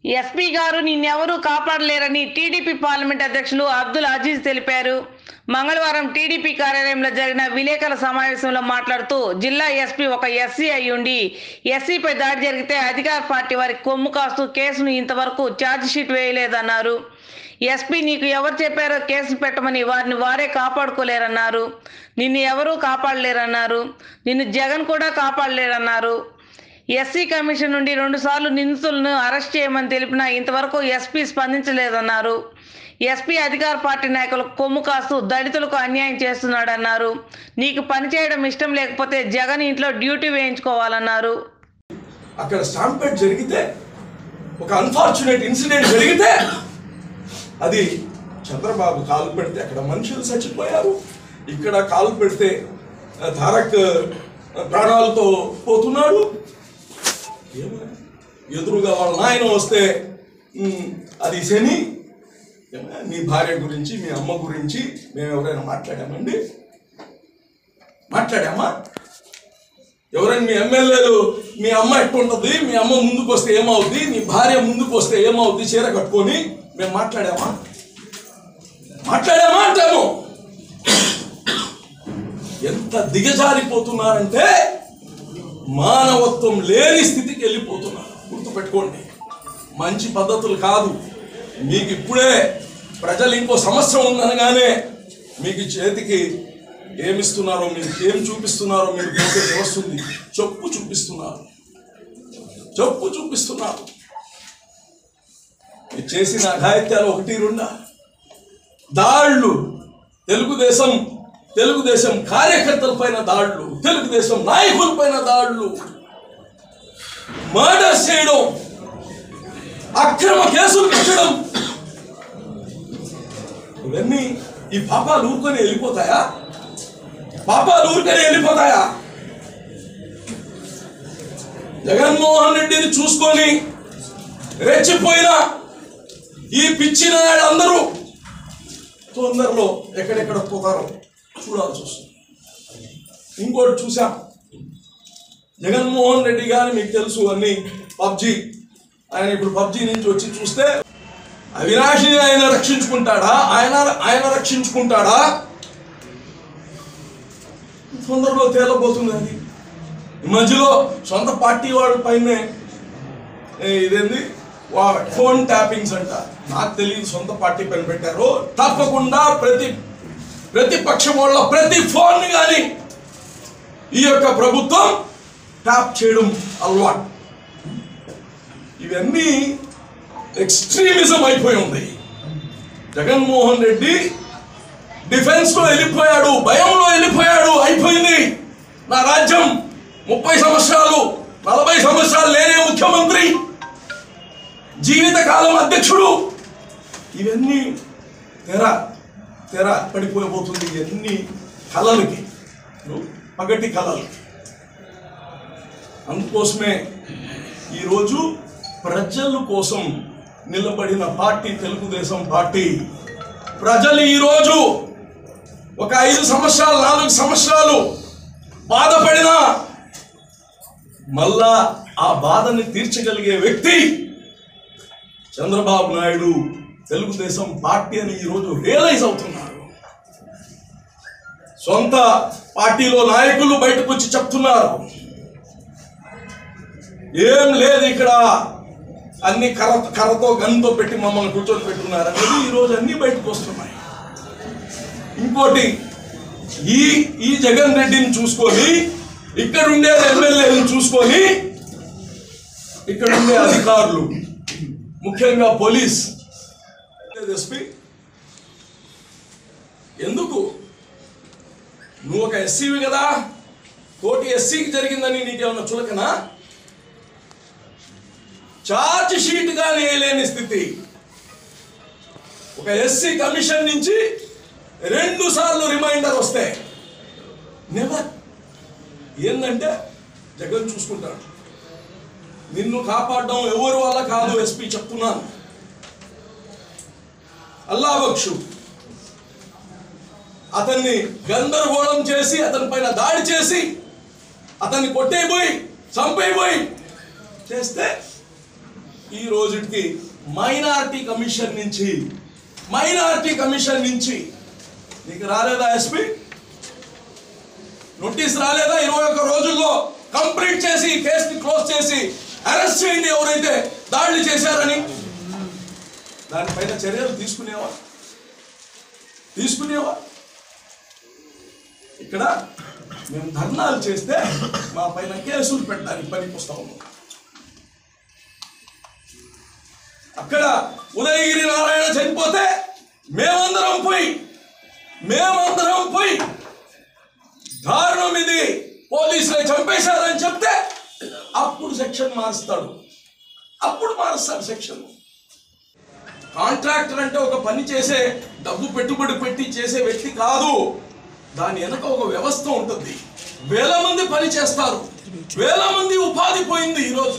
SP గారు నిన్నెవరూ కాపాడలేరని TDP parliament అధ్యక్షులు అబ్దుల్ అజీజ్ తెలిపారు మంగళవారం టీడీపీ కార్యాలయంలో జరిగిన విలేకరుల సమావేశంలో మాట్లాడుతూ జిల్లా ఎస్పీ ఒక ఎస్సీ అయి ఉండి ఎస్సీపై దాడి జరిగితే అధికార పార్టీ వారికి కొమ్ము కాస్తూ కేసును ఇంతవరకు ఛార్జ్ షీట్ వేయలేదన్నారు ఎస్పీ నీకు ఎవరు చెప్పారో కేసు పెట్టమని వారిని వారే కాపాడుకోలేరన్నారు నిన్ను ఎవరూ కాపాడలేరన్నారు నిన్ను జగన్ కూడా కాపాడలేరన్నారు ఎస్సీ కమిషన్ నుండి రెండుసార్లు నిందితులను అరెస్ట్ చేయమని తెలిపినా ఇంతవరకు ఎస్పీ స్పందించలేదన్నారు ఎస్పీ అధికార పార్టీ నాయకులకు కొమ్ము కాస్తూ దళితులకు అన్యాయం చేస్తున్నాడన్నారు నీకు పనిచేయడం ఇష్టం లేకపోతే జగన్ ఇంట్లో డ్యూటీ వేయించుకోవాలన్నారు అక్కడ స్టాంపేట్ జరిగితే ఒక అన్ఫార్చునేట్ ఇన్సిడెంట్ జరిగితే అది చంద్రబాబు కాలు పెడితే అక్కడ మనుషులు చచ్చిపోయారు ఇక్కడ కాలు పెడితే ఆ, తారక్ ఆ, ప్రాణాలతో పోతున్నాడు ఏమో, ఎదురుగా వాళ్ళ నాయన వస్తే ఉమ్, అది శని ఏమో, నీ భార్య గురించి మీ అమ్మ గురించి మేము ఎవరైనా మాట్లాడామండి మాట్లాడామా ఎవరైనా మీ ఎమ్మెల్యేలు మీ అమ్మ ఎట్టుంటది మీ అమ్మ ముందుకు వస్తే ఏమవుద్ది నీ భార్య ముందుకు వస్తే ఏమవుద్ది చీర కట్టుకొని మేము మాట్లాడామా మాట్లాడామా అంటాము ఎంత దిగజారిపోతున్నారంటే మానవత్వం లేని స్థితికి వెళ్ళిపోతున్నారు గుర్తుపెట్టుకోండి మంచి పద్ధతులు కాదు మీకు ఇప్పుడే ప్రజలు ఇంకో సంవత్సరం ఉందనగానే మీకు చేతికి ఏమిస్తున్నారో మీకు ఏం చూపిస్తున్నారో మీరు పోతే వస్తుంది చెప్పు చూపిస్తున్నారు చెప్పు చూపిస్తున్నారు మీరు చేసిన అఘాయిత్యాలు ఒకటి రెండా దాళ్ళు తెలుగుదేశం తెలుగుదేశం కార్యకర్తల పైన దాడులు తెలుగుదేశం నాయకుల పైన దాడులు మర్డర్ చేయడం అక్రమ కేసులు పెట్టడం ఇవన్నీ ఈ పాపాలు ఊరుకొని వెళ్ళిపోతాయా పాపాలు ఊరికనే వెళ్ళిపోతాయా జగన్మోహన్ రెడ్డిని చూసుకొని రెచ్చిపోయిన ఈ పిచ్చిన అందరూ తొందరలో ఎక్కడెక్కడ పోతారో చూడాల్సి వస్తుంది ఇంకోటి చూసాం జగన్మోహన్ రెడ్డి గారిని మీకు తెలుసు అన్ని పబ్జి ఆయన ఇప్పుడు పబ్జి నుంచి వచ్చి చూస్తే అవినాషిని ఆయన రక్షించుకుంటాడా ఆయన ఆయన రక్షించుకుంటాడా తొందరలో తేలబోతుంది అది ఈ మధ్యలో సొంత పార్టీ వాళ్ళ పైనే ఏ, ఇదేంది వా- ఫోన్ ట్యాపింగ్స్ అంట నాకు తెలియదు సొంత పార్టీ పైన పెట్టారు తప్పకుండా ప్రతి ప్రతిపక్షం వాళ్ళ ప్రతి ఫోన్ కానీ ఈ యొక్క ప్రభుత్వం ట్యాప్ చేయడం అలవాటు ఇవన్నీ ఎక్స్ట్రీమిజం అయిపోయి ఉంది జగన్మోహన్ రెడ్డి డిఫెన్స్ లో వెళ్ళిపోయాడు భయంలో వెళ్ళిపోయాడు అయిపోయింది నా రాజ్యం ముప్పై సంవత్సరాలు నలభై సంవత్సరాలు లేనే ముఖ్యమంత్రి జీవితకాలం అధ్యక్షుడు ఇవన్నీ తెర తెర పడిపోయబోతుంది ఇవన్నీ కళలకి పగటి కళలు అందుకోసమే ఈరోజు ప్రజల కోసం నిలబడిన పార్టీ తెలుగుదేశం పార్టీ ప్రజలు ఈరోజు ఒక ఐదు సంవత్సరాలు నాలుగు సంవత్సరాలు బాధపడినా మళ్ళా ఆ బాధని తీర్చగలిగే వ్యక్తి చంద్రబాబు నాయుడు తెలుగుదేశం పార్టీ అని ఈరోజు రియలైజ్ అవుతున్నారు సొంత పార్టీలో నాయకులు బయటకు వచ్చి చెప్తున్నారు ఏం లేదు ఇక్కడ అన్ని కర్ర కర్రతో గన్తో పెట్టి మమ్మల్ని కూర్చొని పెట్టున్నారు అనేది ఈరోజు అన్ని బయటకు వస్తున్నాయి ఇంకోటి ఈ ఈ జగన్ రెడ్డిని చూసుకొని ఇక్కడ ఉండే ఎమ్మెల్యేలను చూసుకొని ఇక్కడ ఉండే అధికారులు ముఖ్యంగా పోలీస్ ఎస్పీ ఎందుకు నువ్వు ఒక ఎస్సీవి కదా తోటి ఎస్సీకి జరిగిందని నీకేమన్నా చులకనా చార్జ్ షీట్ గా వేయలేని స్థితి ఒక ఎస్సీ కమిషన్ నుంచి రెండు సార్లు రిమైండర్ వస్తే నెవర్ ఏంటంటే జగన్ చూసుకుంటాడు నిన్ను కాపాడడం ఎవరి వల్ల కాదు ఎస్పీ చెప్తున్నాను అల్లా బక్షు అతన్ని గందరగోళం చేసి అతని పైన దాడి చేసి అతన్ని కొట్టేయబోయి చంపేయబోయి చేస్తే ఈ రోజుకి మైనారిటీ కమిషన్ నుంచి మైనారిటీ కమిషన్ నుంచి నీకు రాలేదా ఎస్పీ నోటీస్ రాలేదా ఇరవై ఒక్క రోజుల్లో కంప్లీట్ చేసి ఈ కేసుని క్లోజ్ చేసి అరెస్ట్ చేయండి ఎవరైతే దాడులు చేశారని దానిపైన చర్యలు తీసుకునేవా తీసుకునేవా ఇక్కడ మేము ధర్నాలు చేస్తే మా పైన కేసులు పెట్టడానికి పనికొస్తా ఉన్నాం అక్కడ ఉదయగిరి నారాయణ చనిపోతే మేమందరం పోయి మేమందరం పోయి దారుణం ఇది పోలీసులే చంపేశారని చెప్తే అప్పుడు సెక్షన్ మారుస్తాడు అప్పుడు మారుస్తాడు సెక్షన్ కాంట్రాక్టర్ అంటే ఒక పని చేసే డబ్బు పెట్టుబడి పెట్టి చేసే వ్యక్తి కాదు దాని వెనక ఒక వ్యవస్థ ఉంటుంది వేల మంది పని చేస్తారు వేల మంది ఉపాధి పోయింది ఈరోజు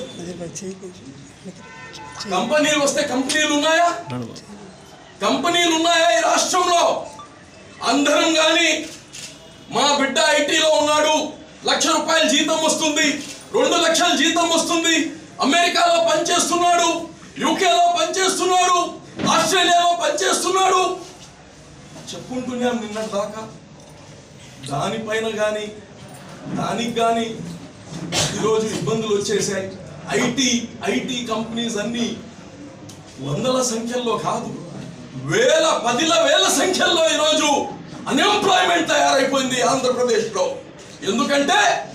కంపెనీలు వస్తే కంపెనీలు ఉన్నాయా కంపెనీలు ఉన్నాయా ఈ రాష్ట్రంలో అందరం కానీ మా బిడ్డ ఐటీలో ఉన్నాడు లక్ష రూపాయల జీతం వస్తుంది రెండు లక్షల జీతం వస్తుంది అమెరికాలో పనిచేస్తున్నాడు యూకేలో పనిచేస్తున్నాడు ఆస్ట్రేలియాలో పనిచేస్తున్నాడు చెప్పుకుంటున్నాం నిన్నటి దాకా దానిపైన కానీ దానికి కానీ ఈరోజు ఇబ్బందులు వచ్చేసాయి ఐటీ ఐటీ కంపెనీస్ అన్నీ వందల సంఖ్యల్లో కాదు వేల పదిల వేల సంఖ్యల్లో ఈరోజు అన్ఎంప్లాయ్మెంట్ తయారైపోయింది ఆంధ్రప్రదేశ్లో ఎందుకంటే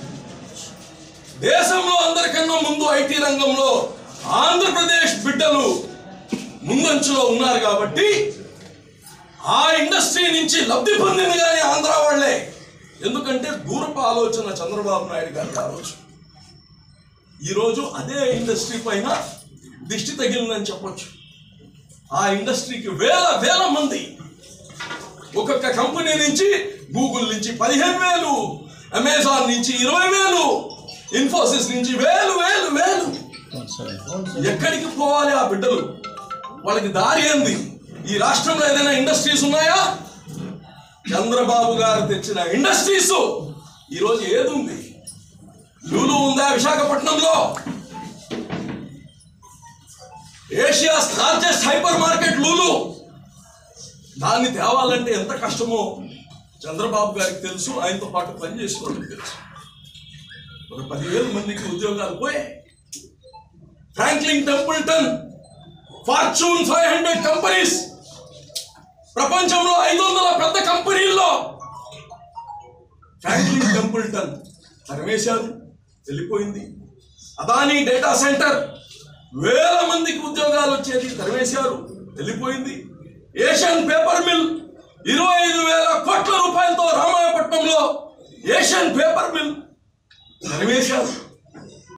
దేశంలో అందరికన్నా ముందు ఐటీ రంగంలో ఆంధ్రప్రదేశ్ బిడ్డలు ముందంచులో ఉన్నారు కాబట్టి ఆ ఇండస్ట్రీ నుంచి లబ్ధి పొందింది కానీ ఆంధ్ర వాళ్ళే ఎందుకంటే దూరపు ఆలోచన చంద్రబాబు నాయుడు గారి ఆలోచన ఈరోజు అదే ఇండస్ట్రీ పైన దిష్టి తగిలిందని చెప్పొచ్చు ఆ ఇండస్ట్రీకి వేల వేల మంది ఒక్కొక్క కంపెనీ నుంచి గూగుల్ నుంచి పదిహేను వేలు అమెజాన్ నుంచి ఇరవై వేలు ఇన్ఫోసిస్ నుంచి వేలు వేలు వేలు ఎక్కడికి పోవాలి ఆ బిడ్డలు వాళ్ళకి దారి ఏంది ఈ రాష్ట్రంలో ఏదైనా ఇండస్ట్రీస్ ఉన్నాయా చంద్రబాబు గారు తెచ్చిన ఇండస్ట్రీస్ ఈరోజు ఏది ఉంది లూలు ఉందా విశాఖపట్నంలో Asia's largest hypermarket Lulu దాన్ని తేవాలంటే ఎంత కష్టమో చంద్రబాబు గారికి తెలుసు ఆయనతో పాటు పనిచేసిన వాళ్ళకి తెలుసు ఒక పదివేల మందికి ఉద్యోగాలు పోయాయి Franklin Templeton Fortune five hundred companies ప్రపంచంలో ఐదు వందల పెద్ద కంపెనీల్లో ఫ్రాంక్లిన్ టెంపుల్టన్ తరిమేశారు వెళ్ళిపోయింది అదానీ డేటా సెంటర్ వేల మందికి ఉద్యోగాలు వచ్చేది తరిమేశారు వెళ్ళిపోయింది ఏషియన్ పేపర్ మిల్ ఇరవై ఐదు వేల కోట్ల రూపాయలతో రామాయపట్నంలో ఏషియన్ పేపర్ మిల్ తరిమేశారు